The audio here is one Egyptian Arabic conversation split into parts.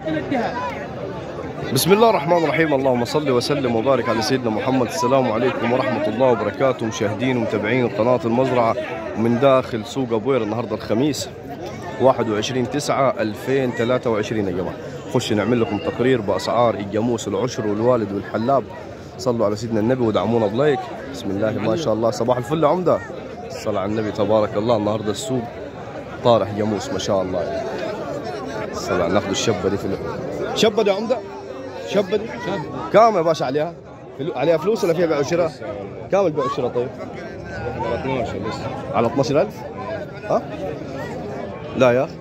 بسم الله الرحمن الرحيم اللهم صل وسلم وبارك على سيدنا محمد السلام عليكم ورحمة الله وبركاته مشاهدين ومتابعين قناة المزرعة من داخل سوق أبوير النهاردة الخميس 21 9 2023 يا جماعة خش نعمل لكم تقرير بأسعار الجاموس العشر والوالد والحلاب صلوا على سيدنا النبي ودعمونا بلايك بسم الله ما شاء الله صباح الفل يا عمدة الصلاة على النبي تبارك الله النهاردة السوق طارح جاموس ما شاء الله الصلاة ناخذ الشبة دي في ال- شبة دي يا عمدة شبة دي كام يا باشا عليها فلو... عليها فلوس ولا فيها بيع وشراء كام البيع والشراء طيب على 12 لسه على 12000 ها لا يا اخي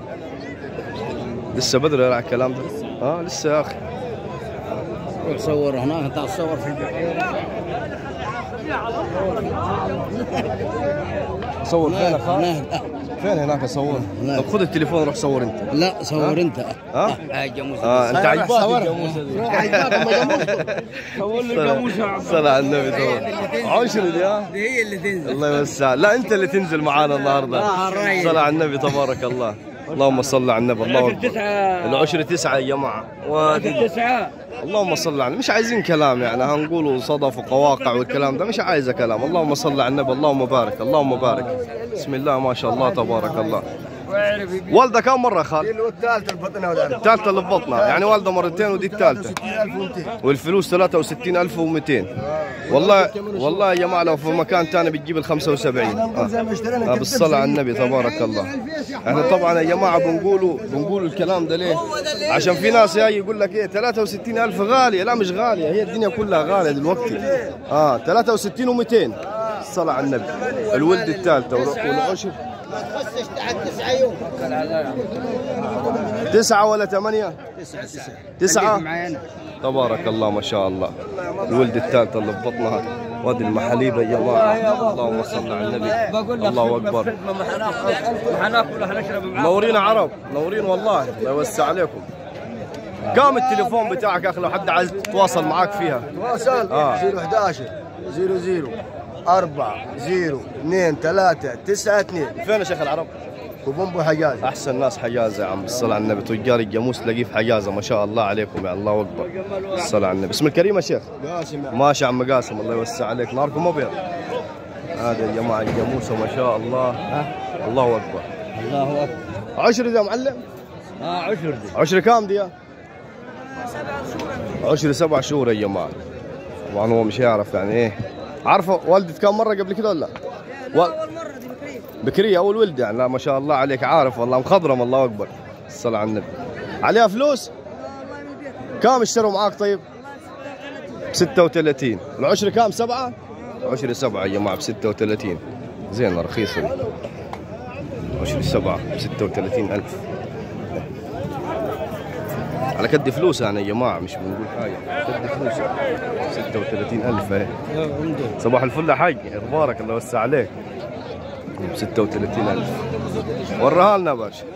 لسه بدري على الكلام ده ها لسه يا اخي روح صور هناك انت تصور في البيت صور فين يا خالد هناك. فين هناك اصور هناك. طب خذ التليفون روح صور انت لا صور انت ها هاي جاموس اه انت عجباك صورها. الجاموسه دي روح عجباك صور لي الجاموسه صلى على النبي صور عشر دي ها دي هي اللي تنزل الله يوسع لا انت اللي تنزل معانا النهارده آه، الريس. صلى على النبي تبارك الله اللهم صل على النبي الله اكبر العشر تسعة يا جماعة وادي تسعة اللهم صل على مش عايزين كلام يعني هنقولوا صدف وقواقع والكلام ده مش عايزه كلام اللهم صل على النبي اللهم بارك اللهم بارك بسم الله ما شاء الله تبارك الله والده كم مرة خال؟ الثالث البطنه ولا الثالثة اللي في بطنها يعني والده مرتين ودي الثالثة 1200 والفلوس 63200 والله والله يا جماعة لو في مكان ثاني بتجيب ال 75 آه. آه بالصلاة على النبي تبارك الله احنا طبعا يا جماعة بنقولوا بنقولوا الكلام ده ليه؟ عشان في ناس جاي يقول لك ايه 63000 غالية لا مش غالية هي الدنيا كلها غالية دلوقتي اه 63 و200 الصلاة على النبي الولد الثالثة والعشر تسعة ولا ثمانية؟ تسعة معانا تبارك الله ما شاء الله الولد الثالثة اللي في بطنها وادي المحاليب يا جماعة اللهم صل على النبي الله أكبر حناكل هنشرب نورين عرب نورين والله الله يوسع عليكم كم التليفون بتاعك يا اخي لو حد عايز يتواصل معاك فيها تواصل آه. 011 00 4 0 2 3 9 2 فين يا شيخ العرب؟ كوبومبو حجاز احسن ناس حجازه يا عم بالصلاه على النبي تجار الجاموس تلاقيه في حجازه ما شاء الله عليكم يا الله اكبر الصلاه على النبي اسم الكريم يا شيخ قاسم ماشي يا عم قاسم الله يوسع عليك ناركم ابيض هذا يا جماعه الجاموسه ما شاء الله الله اكبر الله اكبر عشر يا معلم اه عشر دي عشر كام دي عشر سبع شهور يا جماعه طبعا هو مش يعرف يعني ايه عارفه والدة كم مره قبل كده ولا و... اول مره دي بكريه بكريه اول ولد يعني لا ما شاء الله عليك عارف والله مخضرم الله اكبر الصلاه على النبي عليها فلوس الله من البيت كم اشتروا معاك طيب والله 36 36 العشر كام سبعة؟ عشر سبعة يا جماعة ب 36 زين رخيصة دي. عشر سبعة ب 36 ألف على كد فلوس يعني يا جماعة مش بنقول حاجة كد فلوس 36 ألف اهي صباح الفل يا حاج اخبارك الله يوسع عليك ب 36 ألف وراها لنا يا باشا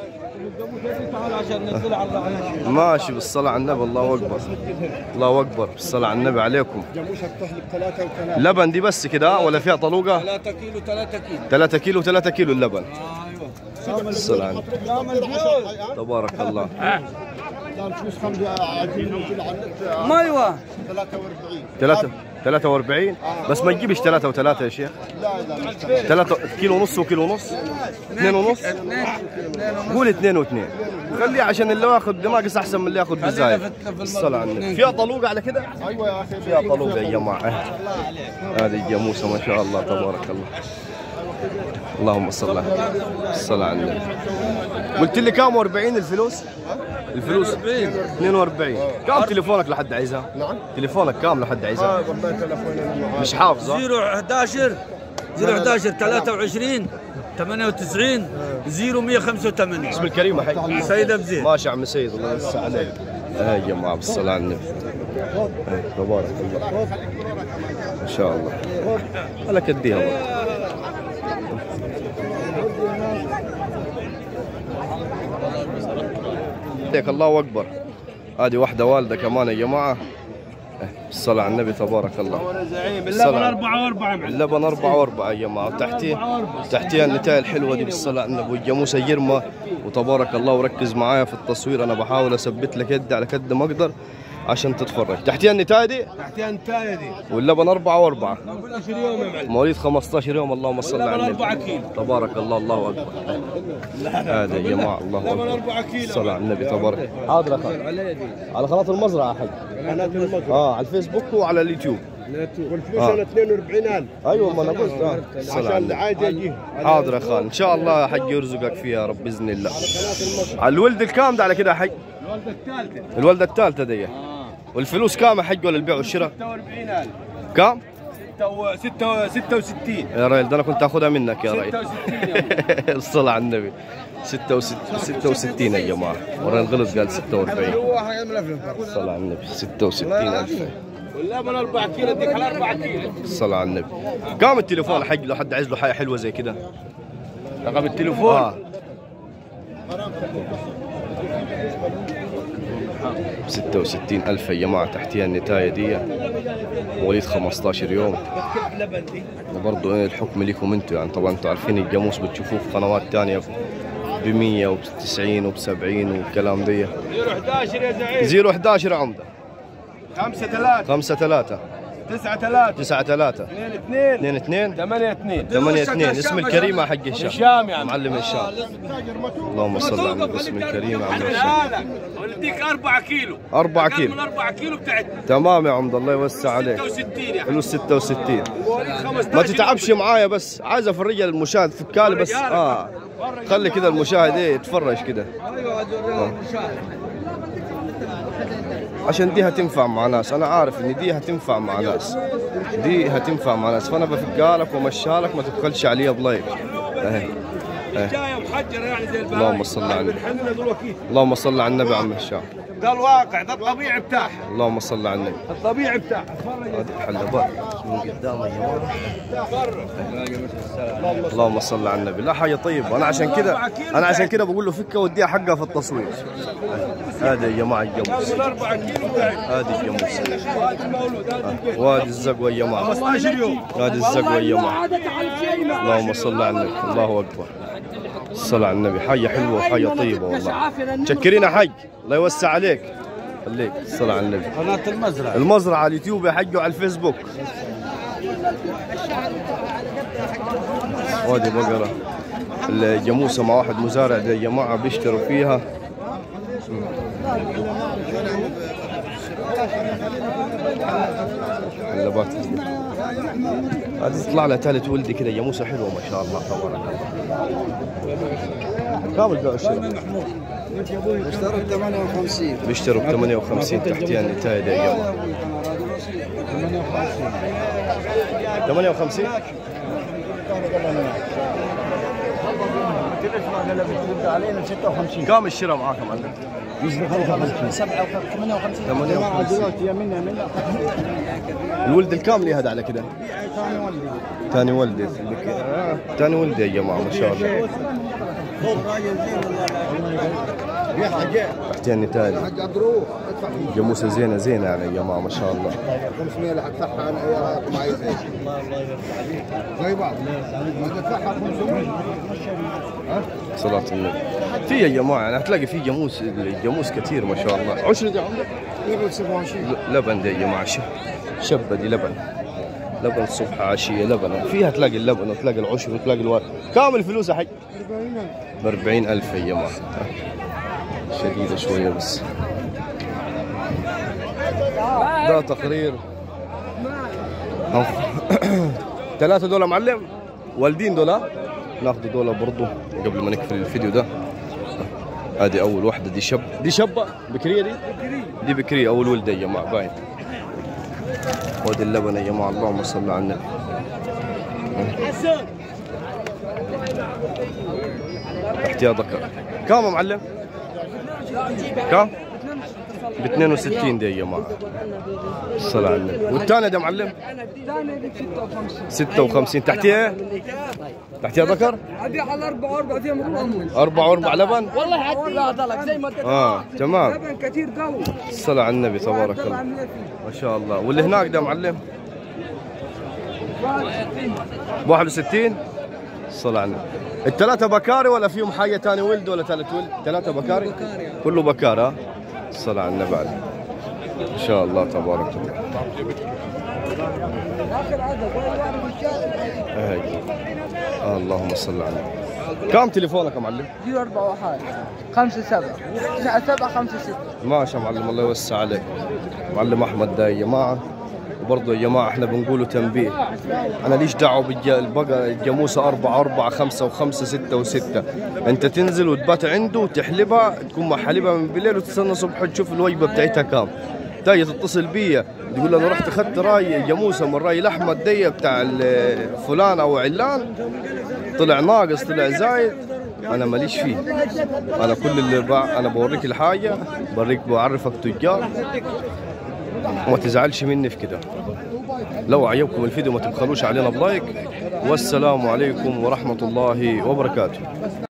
ماشي بالصلاة على النبي الله أكبر الله أكبر بالصلاة على النبي عليكم جاموسك تحلب ثلاثة وثلاثة لبن دي بس كده ولا فيها طلوقة 3 كيلو 3 كيلو 3 كيلو 3 كيلو اللبن ايوه الصلاة تبارك الله فلوس خمسة عايزين ما ايوه 43 3 43 بس ما تجيبش 3 و3 يا شيخ لا لا مش 3 كيلو ونص وكيلو ونص 2 ونص قول 2 و2 خليه عشان اللي ياخذ ناقص احسن من اللي ياخذ بزايد الصلاة على النبي فيها طلوقة على كده ايوه يا اخي فيها طلوقة يا جماعة هذه الجاموسة ما شاء الله تبارك الله اللهم صل على الصلاة على النبي قلت لي كام 40 الفلوس؟ الفلوس 42 كم تليفونك لحد عايزها؟ نعم تليفونك كام لحد عايزها؟ والله تلفوني انا معاه مش حافظه 011 011 23 98 0185 اسم الكريم حي سيد ابو زيد ماشي عم سيد الله يوسع عليك يا جماعه بالصلاه على النبي إيه، تبارك الله ما شاء الله على كديها برضه. عليك الله اكبر هذه واحده والده كمان يا جماعه الصلاة على النبي تبارك الله زعيم اللبن أربعة وأربعة اللبن أربعة وأربعة يا جماعة تحتيه تحتيها النتاية الحلوة دي بالصلاة على النبي والجاموسة يرمى وتبارك الله وركز معايا في التصوير أنا بحاول أثبت لك يدي على قد ما أقدر عشان تتفرج تحتيها النتاية دي تحتها انتاية دي واللبن أربعة وأربعة 15 يوم يا معلم مواليد 15 يوم اللهم صل على واللبن أربعة النبي كيلو. تبارك الله الله أكبر هذا يا جماعة الله اللبن أكبر أربعة كيلو الصلاة على النبي تبارك حاضر يا أخي على قناة المزرعة حق قناة المطر اه على الفيسبوك وعلى اليوتيوب والفلوس آه. أنا 42000 ايوه ما انا قلت اه الصلاة على عشان النبي عادي يجي حاضر يا خال ان شاء الله يا حج يرزقك فيها يا رب باذن الله على الولد الكام ده على كده يا حج الوالدة الثالثة الولده الثالثه دي والفلوس كام يا حج ولا البيع والشراء 46000 كام 66 يا راجل ده انا كنت اخذها منك يا راجل 66 يا الصلاة على النبي 66 66 يا جماعه ورا الغلط قال 46 هو حاجة ملفلف الصلاة على النبي 66000 واللبن 4 كيلو اديك على 4 كيلو الصلاة على النبي كام التليفون حق لو حد عايز له حاجه حلوه زي كده رقم التليفون اه 66 ألف يا جماعة تحتيها النتاية دي مواليد 15 يوم وبرضه إيه الحكم لكم انتم يعني طبعا انتم عارفين الجاموس بتشوفوه في قنوات تانية ب 100 وب 90 وب 70 والكلام دي 011 يا زعيم 011 عمدة 5 3 5 3 9 3 9 3 2 2 2 2 8 2 8 2 اسم الكريمة حق الشام هشام يعني. معلم هشام اللهم صل على النبي اسم الكريم عم هشام هذا ولديك 4 كيلو 4 أقل كيلو من 4 كيلو بتاعتنا تمام يا عمد الله يوسع عليك 66 يعني فلوس 66 مواليد 15 ما تتعبش معايا بس عايز افرج المشاهد في الكالي بس اه خلي كده المشاهد ايه يتفرج كده آه. عشان دي هتنفع مع ناس انا عارف ان دي هتنفع مع ناس دي هتنفع مع ناس فانا بفكها لك ومشيها لك ما تبخلش عليا بلايك اهي جايه محجره يعني زي البهايم اللهم صل على النبي. بنحنن دول وكيل اللهم صل على النبي عم هشام ده الواقع ده الطبيعي بتاعها اللهم صل على النبي الطبيعي بتاعها اتفرج هذه الحلبات من قدام يا جماعه اللهم صل على النبي لا حاجه طيبه انا عشان كده انا عشان كده بقول له فكه وديها حقها في التصوير هذا يا جماعه الجاموس من 4 كيلو بتاعتنا هذه الجاموس وادي المولود هذا البيت وادي الزقوه يا جماعه 15 يوم هذه الزقوه يا جماعه اللهم صل على النبي الله اكبر الصلاة على النبي حاجة حلوة وحاجة طيبة والله شكرين يا حج الله يوسع عليك خليك الصلاة على النبي قناة المزرعة المزرعة على اليوتيوب يا حج وعلى الفيسبوك وادي بقرة الجاموسة مع واحد مزارع ده يا جماعة بيشتروا فيها اللبات هذه تطلع لها ثالث ولدي كده جاموسة حلوة ما شاء الله تبارك الله كم البيع والشراء؟ اشتروا 58 بيشتروا ب 58 تحتيها النتاية دي يا جماعة 58 علينا 56 كم الشراء معاكم عندك؟ 57 58 دلوقتي يا منا منا الولد الكامل هذا على كده ثاني ولدي ثاني ولدي يا جماعة ما شاء الله تحتيها النتاية حق عبدالروح ادفع جاموسة زينة زينة يعني يا جماعة ما شاء الله 500 اللي هدفعها انا ايه رايكم عايز ايه؟ زي بعض هدفعها 500 صلاة النبي في يا جماعة يعني هتلاقي في جاموس الجاموس كثير ما شاء الله عشرة دي عمرك يقول 27 ل- لبن دي يا جماعة ش- شبة دي لبن لبن الصبح عشية لبن فيها تلاقي اللبن وتلاقي العشر وتلاقي الورد كامل الفلوس يا حي ب 40000 يا جماعة شديدة شوية بس ده تقرير ثلاثة دولار معلم والدين دولار ناخذ دولار برضو قبل ما نقفل الفيديو ده هذه أول واحدة دي شب دي شبة بكرية دي دي بكرية أول ولدة يا جماعة باين ودي اللبن يا جماعة اللهم صل على النبي تحتها ذكر كم يا معلم؟ كم؟ ب 62 دي يا جماعه الصلاة على النبي والثانية ده معلم الثانية ب 56 56 تحتيها تحتيها ذكر ابيع على 4 4 فيها مطمن أربعة وأربع لبن والله حتى لا ضلك زي ما اه تمام لبن كثير قوي الصلاة على النبي تبارك الله ما شاء الله واللي هناك ده معلم 61 الصلاة على النبي الثلاثة بكاري ولا فيهم حاجة ثانية ولد ولا ثالث ولد؟ ثلاثة بكاري؟ كله بكار ها؟ الصلاة على النبي عليه ما شاء الله تبارك الله اخر عدد والله في الشارع هاي آه اللهم صل على النبي كم تليفونك يا معلم؟ 041 5 7 9 7 5 6 ماشي يا معلم الله يوسع عليك معلم احمد ده يا جماعه وبرضه يا جماعه احنا بنقولوا تنبيه انا ليش دعوه بالبقره الجاموسه أربعة أربعة خمسة وخمسة ستة وستة انت تنزل وتبات عنده وتحلبها تكون محلبها من بالليل وتستنى صبح تشوف الوجبه بتاعتها كام تاجي تتصل بيا تقول انا رحت اخذت راي جاموسه من راي الاحمد دي بتاع ال- فلان او علان طلع ناقص طلع زايد انا ماليش فيه انا كل اللي بع... انا بوريك الحاجه بوريك بعرفك تجار وما تزعلش مني في كده لو عجبكم الفيديو ما تبخلوش علينا بلايك والسلام عليكم ورحمه الله وبركاته